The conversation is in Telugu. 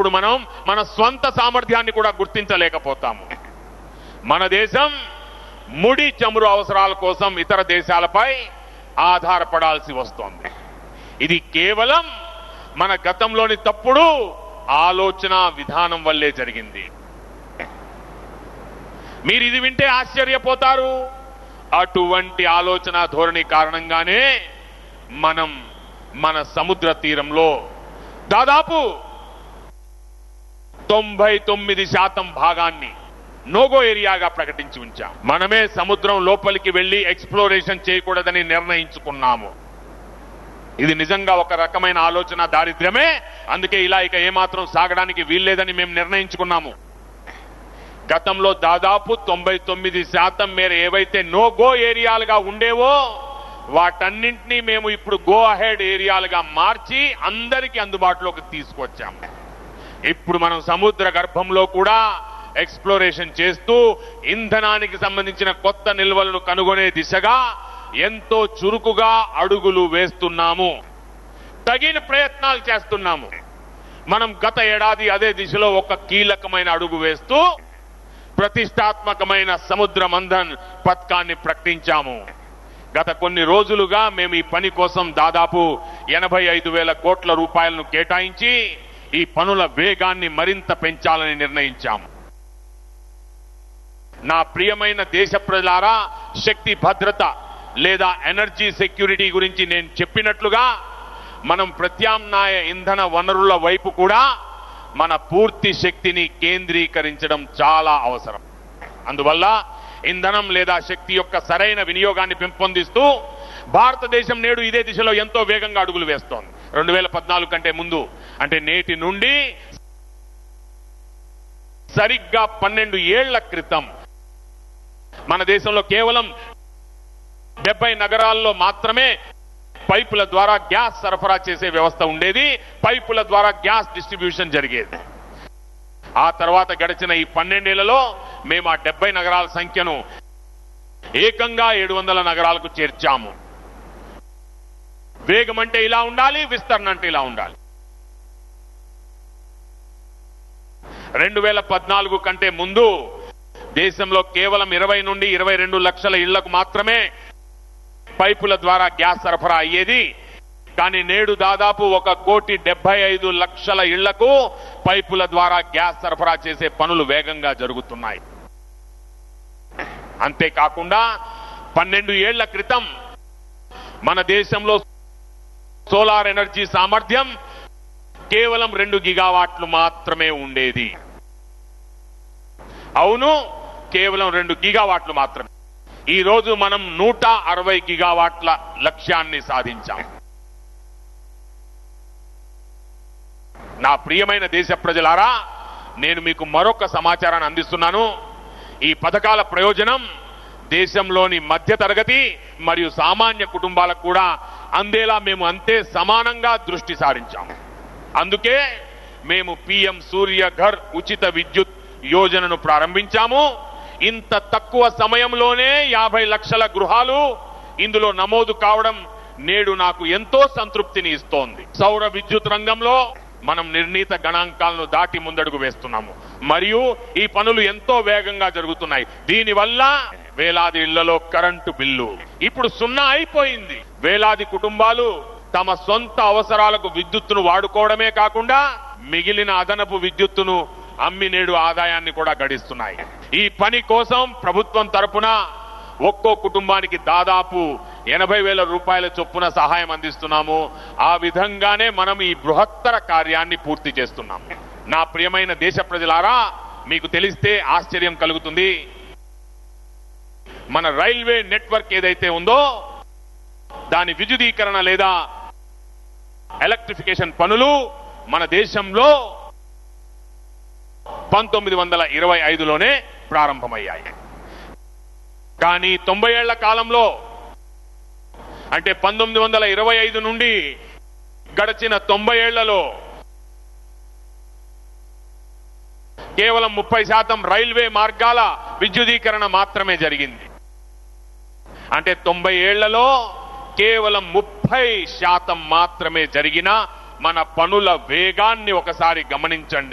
అప్పుడు మనం మన స్వంత సామర్థ్యాన్ని కూడా గుర్తించలేకపోతాము మన దేశం ముడి చమురు అవసరాల కోసం ఇతర దేశాలపై ఆధారపడాల్సి వస్తోంది ఇది కేవలం మన గతంలోని తప్పుడు ఆలోచన విధానం వల్లే జరిగింది మీరు ఇది వింటే ఆశ్చర్యపోతారు అటువంటి ఆలోచన ధోరణి కారణంగానే మనం మన సముద్ర తీరంలో దాదాపు తొంభై తొమ్మిది శాతం భాగాన్ని నోగో ఏరియాగా ప్రకటించి ఉంచాం మనమే సముద్రం లోపలికి వెళ్లి ఎక్స్ప్లోరేషన్ చేయకూడదని నిర్ణయించుకున్నాము ఇది నిజంగా ఒక రకమైన ఆలోచన దారిద్ర్యమే అందుకే ఇలా ఇక ఏమాత్రం సాగడానికి వీల్లేదని మేము నిర్ణయించుకున్నాము గతంలో దాదాపు తొంభై తొమ్మిది శాతం మేర ఏవైతే నో గో ఏరియాలుగా ఉండేవో వాటన్నింటినీ మేము ఇప్పుడు గో అహెడ్ ఏరియాలుగా మార్చి అందరికీ అందుబాటులోకి తీసుకొచ్చాము ఇప్పుడు మనం సముద్ర గర్భంలో కూడా ఎక్స్ప్లోరేషన్ చేస్తూ ఇంధనానికి సంబంధించిన కొత్త నిల్వలను కనుగొనే దిశగా ఎంతో చురుకుగా అడుగులు వేస్తున్నాము తగిన ప్రయత్నాలు చేస్తున్నాము మనం గత ఏడాది అదే దిశలో ఒక కీలకమైన అడుగు వేస్తూ ప్రతిష్టాత్మకమైన సముద్ర మంథన్ పథకాన్ని ప్రకటించాము గత కొన్ని రోజులుగా మేము ఈ పని కోసం దాదాపు ఎనభై ఐదు వేల కోట్ల రూపాయలను కేటాయించి ఈ పనుల వేగాన్ని మరింత పెంచాలని నిర్ణయించాము నా ప్రియమైన దేశ ప్రజలారా శక్తి భద్రత లేదా ఎనర్జీ సెక్యూరిటీ గురించి నేను చెప్పినట్లుగా మనం ప్రత్యామ్నాయ ఇంధన వనరుల వైపు కూడా మన పూర్తి శక్తిని కేంద్రీకరించడం చాలా అవసరం అందువల్ల ఇంధనం లేదా శక్తి యొక్క సరైన వినియోగాన్ని పెంపొందిస్తూ భారతదేశం నేడు ఇదే దిశలో ఎంతో వేగంగా అడుగులు వేస్తోంది రెండు వేల పద్నాలుగు కంటే ముందు అంటే నేటి నుండి సరిగ్గా పన్నెండు ఏళ్ల క్రితం మన దేశంలో కేవలం డెబ్బై నగరాల్లో మాత్రమే పైపుల ద్వారా గ్యాస్ సరఫరా చేసే వ్యవస్థ ఉండేది పైపుల ద్వారా గ్యాస్ డిస్ట్రిబ్యూషన్ జరిగేది ఆ తర్వాత గడిచిన ఈ పన్నెండేళ్లలో మేము ఆ డెబ్బై నగరాల సంఖ్యను ఏకంగా ఏడు వందల నగరాలకు చేర్చాము వేగం అంటే ఇలా ఉండాలి విస్తరణ అంటే ఇలా ఉండాలి రెండు వేల పద్నాలుగు కంటే ముందు దేశంలో కేవలం ఇరవై నుండి ఇరవై రెండు లక్షల ఇళ్లకు మాత్రమే పైపుల ద్వారా గ్యాస్ సరఫరా అయ్యేది కానీ నేడు దాదాపు ఒక కోటి డెబ్బై ఐదు లక్షల ఇళ్లకు పైపుల ద్వారా గ్యాస్ సరఫరా చేసే పనులు వేగంగా జరుగుతున్నాయి అంతేకాకుండా పన్నెండు ఏళ్ల క్రితం మన దేశంలో సోలార్ ఎనర్జీ సామర్థ్యం కేవలం రెండు గిగావాట్లు మాత్రమే ఉండేది అవును కేవలం రెండు గిగావాట్లు మాత్రమే ఈ రోజు మనం నూట అరవై గిగావాట్ల లక్ష్యాన్ని సాధించాం నా ప్రియమైన దేశ ప్రజలారా నేను మీకు మరొక సమాచారాన్ని అందిస్తున్నాను ఈ పథకాల ప్రయోజనం దేశంలోని మధ్యతరగతి మరియు సామాన్య కుటుంబాలకు కూడా అందేలా మేము అంతే సమానంగా దృష్టి సారించాము అందుకే మేము పిఎం సూర్య ఘర్ ఉచిత విద్యుత్ యోజనను ప్రారంభించాము ఇంత తక్కువ సమయంలోనే యాభై లక్షల గృహాలు ఇందులో నమోదు కావడం నేడు నాకు ఎంతో సంతృప్తిని ఇస్తోంది సౌర విద్యుత్ రంగంలో మనం నిర్ణీత గణాంకాలను దాటి ముందడుగు వేస్తున్నాము మరియు ఈ పనులు ఎంతో వేగంగా జరుగుతున్నాయి దీనివల్ల వేలాది ఇళ్లలో కరెంటు బిల్లు ఇప్పుడు సున్నా అయిపోయింది వేలాది కుటుంబాలు తమ సొంత అవసరాలకు విద్యుత్తును వాడుకోవడమే కాకుండా మిగిలిన అదనపు విద్యుత్తును అమ్మి నేడు ఆదాయాన్ని కూడా గడిస్తున్నాయి ఈ పని కోసం ప్రభుత్వం తరపున ఒక్కో కుటుంబానికి దాదాపు ఎనభై వేల రూపాయల చొప్పున సహాయం అందిస్తున్నాము ఆ విధంగానే మనం ఈ బృహత్తర కార్యాన్ని పూర్తి చేస్తున్నాము నా ప్రియమైన దేశ ప్రజలారా మీకు తెలిస్తే ఆశ్చర్యం కలుగుతుంది మన రైల్వే నెట్వర్క్ ఏదైతే ఉందో దాని విద్యుదీకరణ లేదా ఎలక్ట్రిఫికేషన్ పనులు మన దేశంలో పంతొమ్మిది వందల ఇరవై ఐదులోనే ప్రారంభమయ్యాయి కానీ తొంభై ఏళ్ల కాలంలో అంటే పంతొమ్మిది వందల ఇరవై ఐదు నుండి గడిచిన తొంభై ఏళ్లలో కేవలం ముప్పై శాతం రైల్వే మార్గాల విద్యుదీకరణ మాత్రమే జరిగింది అంటే తొంభై ఏళ్లలో కేవలం ముప్పై శాతం మాత్రమే జరిగిన మన పనుల వేగాన్ని ఒకసారి గమనించండి